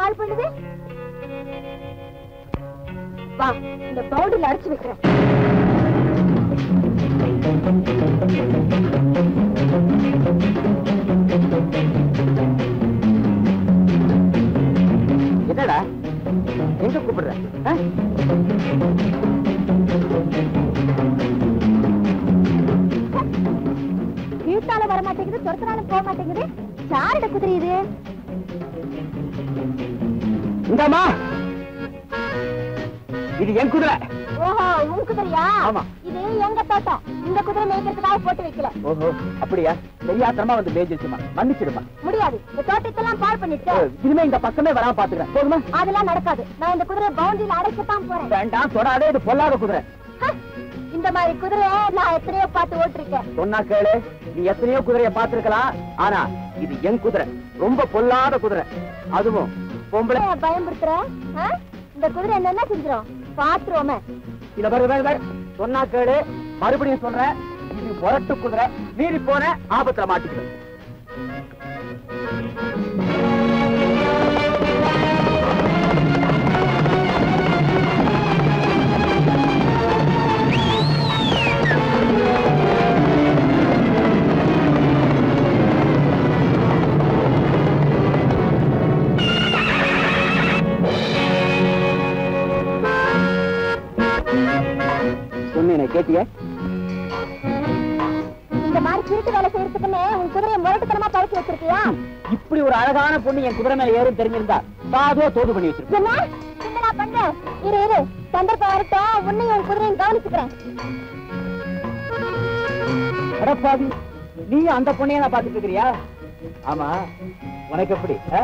கால் பண்ணுது வா இந்த பவுடர்ல அடைச்சு வைக்கிறேன் என்னடா எங்க கூப்பிடுற ஆ? இழுத்தால வர மாட்டேங்குது துரத்தினாலும் போக மாட்டேங்குது யாரோட குதிரை இது இந்தாம்மா இது என் குதிரை ஓஹோ உன் குதிரையா ஆமா. இது எங்க தோட்டம் இந்த குதிரை மேய்க்கிறதுக்காக போட்டு வைக்கல ஓஹோ அப்படியா தெரியாத்தனமா வந்து மேய்ச்சிருச்சுமா மன்னிச்சிடுமா முடியாது இந்த தோட்டத்தெல்லாம் பாழ் பண்ணிட்டு இனிமே இந்த பக்கமே வராம பாத்துக்கிறேன் போதுமா அதெல்லாம் நடக்காது நான் இந்த குதிரை பவுண்டரியில அடைக்கத்தான் போறேன் வேண்டாம் தொடாதே இது பொல்லாத குதிரை ஹ, இந்த மாதிரி குதிரை நான் எத்தனையோ பார்த்து ஓட்டிருக்கேன் சொன்னா கேளு நீ எத்தனையோ குதிரைய பாத்துருக்கலாம் ஆனா இது என் குதிரை ரொம்ப பொல்லாத குதிரை அதுவும் பொம்பளை ஏன் பயமுறுத்துற ஆ? இந்த குதிரை என்ன செஞ்சிரும் பாத்துருவோமே இத பாரு பாரு, பாரு. சொன்னா கேளு மறுபடியும் சொல்றேன் இது முரட்டு குதிரை மீறி போன ஆபத்துல மாட்டிக்கிறேன் சொன்னீனே கேட்டிய இந்த மாதிரி திருட்டு வேலை செய்யறதுக்குன்னு உன் குதிரையை முரட்டுத்தனமா பழக்கி வச்சிருக்கியா இப்படி ஒரு அழகான பொண்ணு என் குதிரை மேல ஏறும் தெரிஞ்சிருந்தா சாதுவா தோது பண்ணி வச்சிருப்பேன் என்ன என்னடா பண்ற இரு இரு சந்தர்ப்பம் வரட்டும் உன்னையும் உன் குதிரையும் கவனிச்சுக்கிறேன் அடப்பாவி நீயும் அந்த பொண்ணைய நான் பாத்துட்டு இருக்கிறியா ஆமா உனக்கு எப்படி ஆ?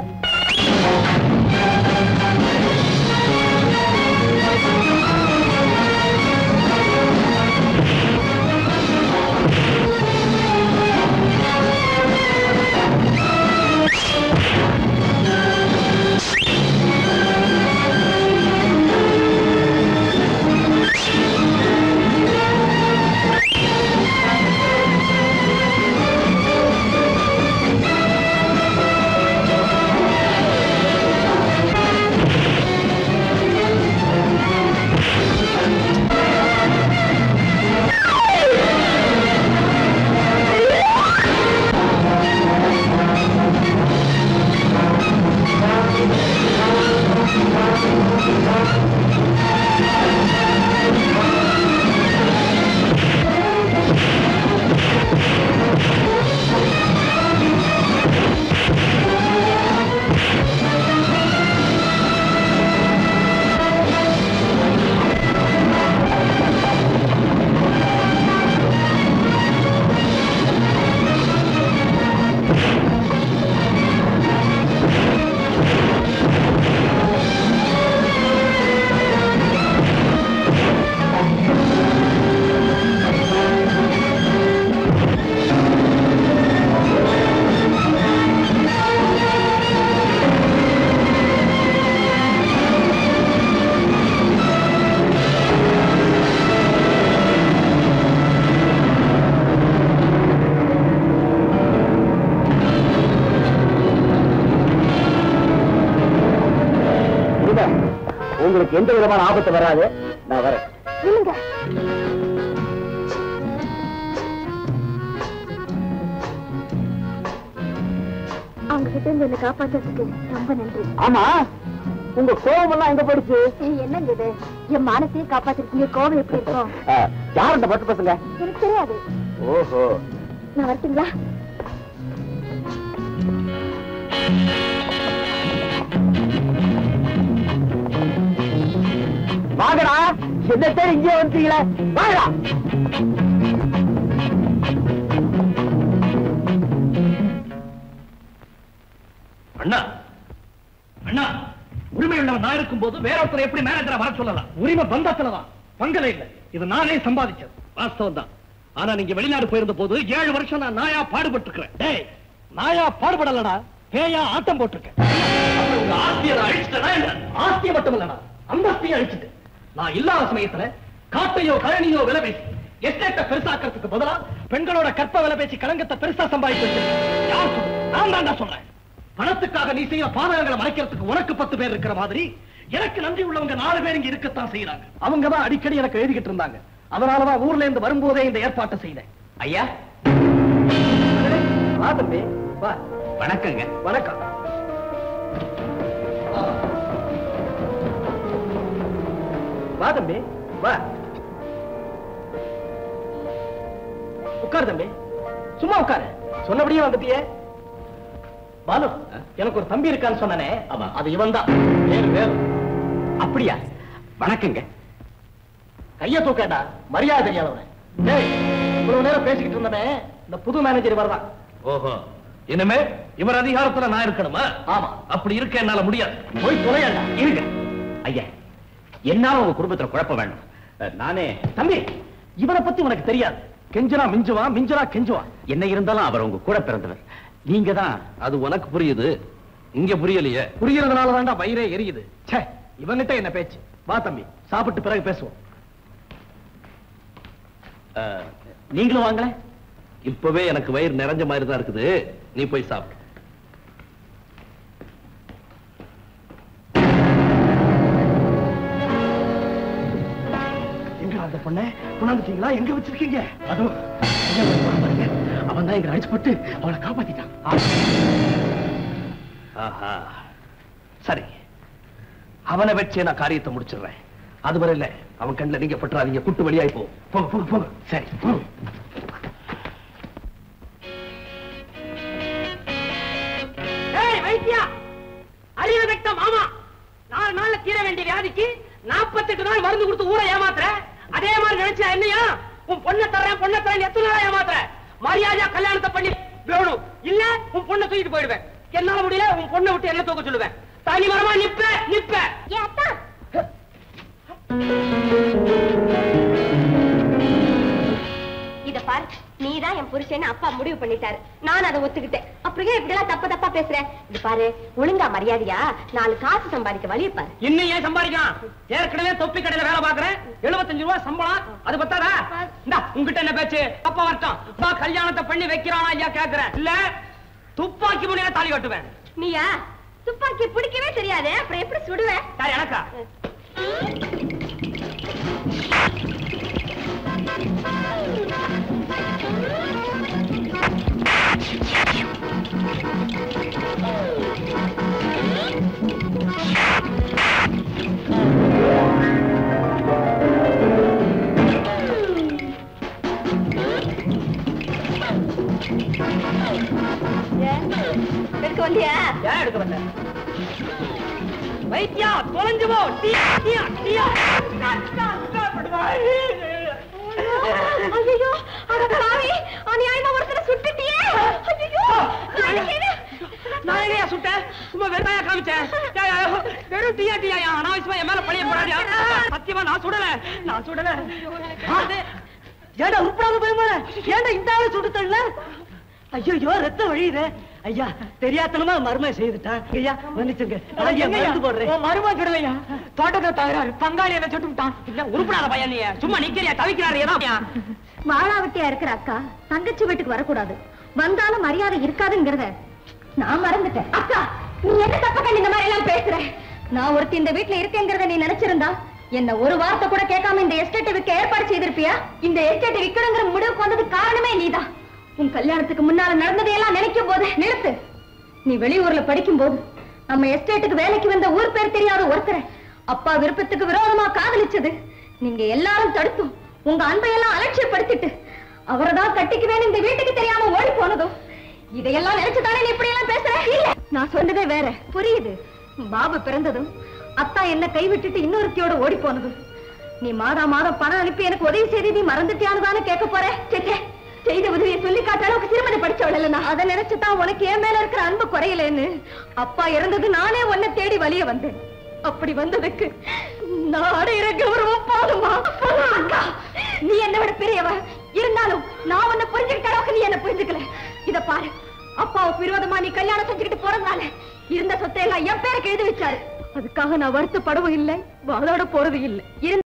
இருங்க. உங்களுக்கு எந்த விதமான ஆபத்து வராது நான் வரேன் இல்லைங்க அவங்க கிட்ட இருந்து என்ன காப்பாத்துறதுக்கு ரொம்ப நன்றி ஆமா உங்க கோபம் எல்லாம் எங்க போயிடுச்சு ஏய், என்னங்க இது என் மானத்தையும் காப்பாத்திருக்கீங்க கோவம் எப்படி இருக்கும் ஆ, யார் இந்த பட்டு பசங்க எனக்கு தெரியாது ஓஹோ நான் வரட்டுங்களா வாங்கடா என்ன பேர் இங்கே வந்துட்டீங்களே வாங்கடா அண்ணா அண்ணா உரிமை உள்ளவன் நான் இருக்கும் போது வேற ஒருத்தர் எப்படி மேனேஜரா வர சொல்லலாம் உரிமை பந்தத்துலதான் பங்கல இல்ல இது நானே சம்பாதிச்சது வாஸ்தவம் தான் ஆனா நீங்க வெளிநாடு போயிருந்த போது ஏழு வருஷம் நான் நாயா பாடுபட்டு இருக்கிறேன் டேய் நாயா பாடுபடலடா பேயா ஆட்டம் போட்டிருக்கேன் அப்புறம் உங்க ஆஸ்தியை நான் அழிச்சிட்டேனா என்ன? ஆஸ்தியை மட்டும் இல்லடா அந்தஸ்தையும் அழிச்சிட்டு நான் இல்லாத சமயத்துல காட்டையோ கழனியோ விலை பேசி எஸ்டேட்டை பெருசாக்கிறதுக்கு பதிலா பெண்களோட கற்ப விலை பேசி களங்கத்தை பெருசா சம்பாதிச்சு வச்சிருக்கேன். யார் சொல்றது? நான் தான்டா சொல்றேன் பணத்துக்காக நீ செய்யற பாதகங்களை மறைக்கிறதுக்கு உனக்கு பத்து பேர் இருக்கிற மாதிரி எனக்கு நன்றி உள்ளவங்க நாலு பேர் இங்க இருக்கத்தான் செய்யறாங்க அவங்க தான் அடிக்கடி எனக்கு எழுதிக்கிட்டு இருந்தாங்க அதனாலதான் ஊர்ல இருந்து வரும்போதே இந்த ஏற்பாட்டை செய்தேன் ஐயா வா தம்பி வா வணக்கங்க வணக்கம் வா தம்பி வா உட்காரு தம்பி சும்மா உட்காரு சொன்னபடியே வந்துட்டியே பாலு எனக்கு ஒரு தம்பி இருக்கான்னு சொன்னனே ஆமா. அது இவன் தான் வேறு வேறு அப்படியா வணக்கங்க கைய தூக்கடா மரியாதை தெரியாதவன் டேய் இவ்வளவு நேரம் பேசிக்கிட்டு இருந்தவன் இந்த புது மேனேஜர் வரதான் ஓஹோ இனிமே இவர் அதிகாரத்துல நான் இருக்கணுமா ஆமா அப்படி இருக்க என்னால முடியாது போய் தொலையடா இருங்க ஐயா என்னால உங்க குடும்பத்துல குழப்ப வேண்டாம் அஹ், நானே தம்பி இவனை பத்தி உனக்கு தெரியாது கெஞ்சனா மிஞ்சுவான் மிஞ்சனா கெஞ்சுவான் என்ன இருந்தாலும் அவர் உங்க கூட பிறந்தவர் நீங்க தான் அது உனக்கு புரியுது இங்க புரியலையே புரியறதுனால தான்டா வயிறே எரியுது ச்சே இவன்கிட்ட என்ன பேச்சு வா தம்பி சாப்பிட்டு பிறகு பேசுவோம் அஹ், நீங்களும் வாங்களேன் இப்பவே எனக்கு வயிறு நிறைஞ்ச மாதிரி தான் இருக்குது நீ போய் சாப்பிடு எங்க அந்த பொண்ணை கொண்டாந்துட்டீங்களா எங்க வச்சிருக்கீங்க அதோ அவன் தான் எங்க அடிச்சு போட்டு அவளை காப்பாத்திட்டான் ஆஹா சரி அவனை வச்சே நான் காரியத்தை முடிச்சிடுறேன் அது வரை இல்ல அவன் கண்ணுல நீங்க பட்டுறாதீங்க குட்டு வழியாய் போ போங்க போங்க போங்க சரி ம். ஏய் வைத்தியா அறிவு வெட்ட மாமா நாலு நாள்ல தீர வேண்டிய வியாதிக்கு நாற்பத்தெட்டு நாள் மருந்து கொடுத்து ஊரை ஏமாத்துற அதே மாதிரி நினைச்சா என்னையா உன் பொண்ணை தர்றேன் பொண்ணை தரேன் எத்தனை நாளா ஏமாத்துற மரியாதையா கல்யாணத்தை பண்ணி வேணும் இல்ல உன் பொண்ணை தூக்கிட்டு போயிடுவேன் என்னால முடியல உன் பொண்ணை விட்டு என்ன தூக்க சொல்லுவேன் தனி மரமா நிப்ப நிப்ப ஏன் அத்தா இத பாரு நீதான் என் புருஷன் அப்பா முடிவு பண்ணிட்டாரு நான் அதை ஒத்துக்கிட்டேன் அப்புறம் ஏன் இப்படி எல்லாம் தப்பு தப்பா பேசுறேன் இது பாரு ஒழுங்கா மரியாதையா நாலு காசு சம்பாதிக்க வழிய பாரு இன்னும் ஏன் சம்பாதிக்கலாம் ஏற்கனவே தொப்பி கடையில வேலை பாக்குறேன் எழுபத்தஞ்சு ரூபாய் சம்பளம் அது பத்தாதா இந்தா உங்ககிட்ட என்ன பேச்சு அப்பா வரட்டும் வா கல்யாணத்தை பண்ணி வைக்கிறானா ஐயா கேக்குறேன் இல்ல துப்பாக்கி முனையா தாலி கட்டுவேன் நீயா துப்பாக்கி பிடிக்கவே தெரியாது அப்புறம் எப்படி சுடுவேன் யார் எனக்கா எடுக்க வந்தியா ஏன் எடுக்க வந்த வைத்தியா தொலைஞ்சு போ டீயா டீயா டீயா ஐயோ அட பாவி அநியாயமா ஒருத்தரை சுட்டுட்டியே ஐயோ நாளைக்கு என்ன? நான் எங்கயா சுட்டேன் சும்மா வெறுமையா காமிச்சேன் ஏய், ஏய், வெறும் டீயா டீயா அனாவசியமா என் மேல பழைய போடாதியா சத்தியமா நான் சுடல நான் சுடல ஏடா உருப்படாத பயமா ஏன்டா இந்த ஆளு சுட்டு தள்ள ஐயோ ரத்தம் வழியுது ஐயா தெரியாத்தனமா மர்ம செய்துட்டான் ஐயா மன்னிச்சுங்க நான் எங்க மருந்து போடுறேன் மருமா சுடலையா தோட்டத்தை தகராறு பங்காளி என்ன சுட்டுட்டான் இல்ல உருப்படாத பையன் நீ சும்மா நிக்கிறியா தவிக்கிறாரு ஏதான் வாழாவட்டியா இருக்கிற அக்கா தங்கச்சி வீட்டுக்கு வரக்கூடாது வந்தாலும் மரியாதை இருக்காதுங்கிறத நான் மறந்துட்டேன் அக்கா நீ என்ன தப்ப கண்டு இந்த மாதிரி எல்லாம் பேசுற நான் ஒருத்தி இந்த வீட்டுல இருக்கேங்கிறத நீ நினைச்சிருந்தா என்ன ஒரு வார்த்தை கூட கேட்காம இந்த எஸ்டேட்டை விற்க ஏற்பாடு செய்திருப்பியா இந்த எஸ்டேட்டை விற்கணுங்கிற முடிவுக்கு வந்ததுக்கு காரணமே நீதான் உன் கல்யாணத்துக்கு முன்னால நடந்ததையெல்லாம் நினைக்கும் போது நிறுத்து நீ வெளியூர்ல படிக்கும் போது நம்ம எஸ்டேட்டுக்கு வேலைக்கு வந்த ஊர் பேர் தெரியாத ஒருத்தரை அப்பா விருப்பத்துக்கு விரோதமா காதலிச்சது நீங்க எல்லாரும் தடுத்தும் உங்க அன்பையெல்லாம் அலட்சியப்படுத்திட்டு அவரைதான் கட்டிக்குவேன்னு இந்த வீட்டுக்கு தெரியாம ஓடி போனதும் இதையெல்லாம் நினைச்சுதானே நீ இப்படி எல்லாம் பேசுற இல்ல நான் சொன்னதே வேற புரியுது பாபு பிறந்ததும் அத்தா என்ன கைவிட்டுட்டு இன்னொருத்தியோட ஓடி போனதும் நீ மாதா மாதம் பணம் அனுப்பி எனக்கு உதவி செய்து நீ மறந்துட்டியான்னு தானே கேட்க போற சே, சே. செய்த உதவியை சொல்லி காட்ட அளவுக்கு திருமணம் படிச்சவள் இல்ல நான் அதை நினைச்சுதான் உனக்கு என் மேல இருக்கிற அன்பு குறையலன்னு அப்பா இறந்தது நானே உன்னை தேடி வழிய வந்தேன் அப்படி வந்ததுக்கு நான் அடையிற கௌரவம் போதுமா போதும் அக்கா நீ என்னை விட பெரியவ இருந்தாலும் நான் உன்னை புரிஞ்சுக்கிட்ட அளவுக்கு நீ என்ன புரிஞ்சுக்கல இத பாரு அப்பாவுக்கு விரோதமா நீ கல்யாணம் செஞ்சுக்கிட்டு போறதுனால இருந்த சொத்தை எல்லாம் என் பேருக்கு எழுதி வச்சாரு அதுக்காக நான் வருத்தப்படவும் இல்லை வாழோட போறது இல்லை இருந்த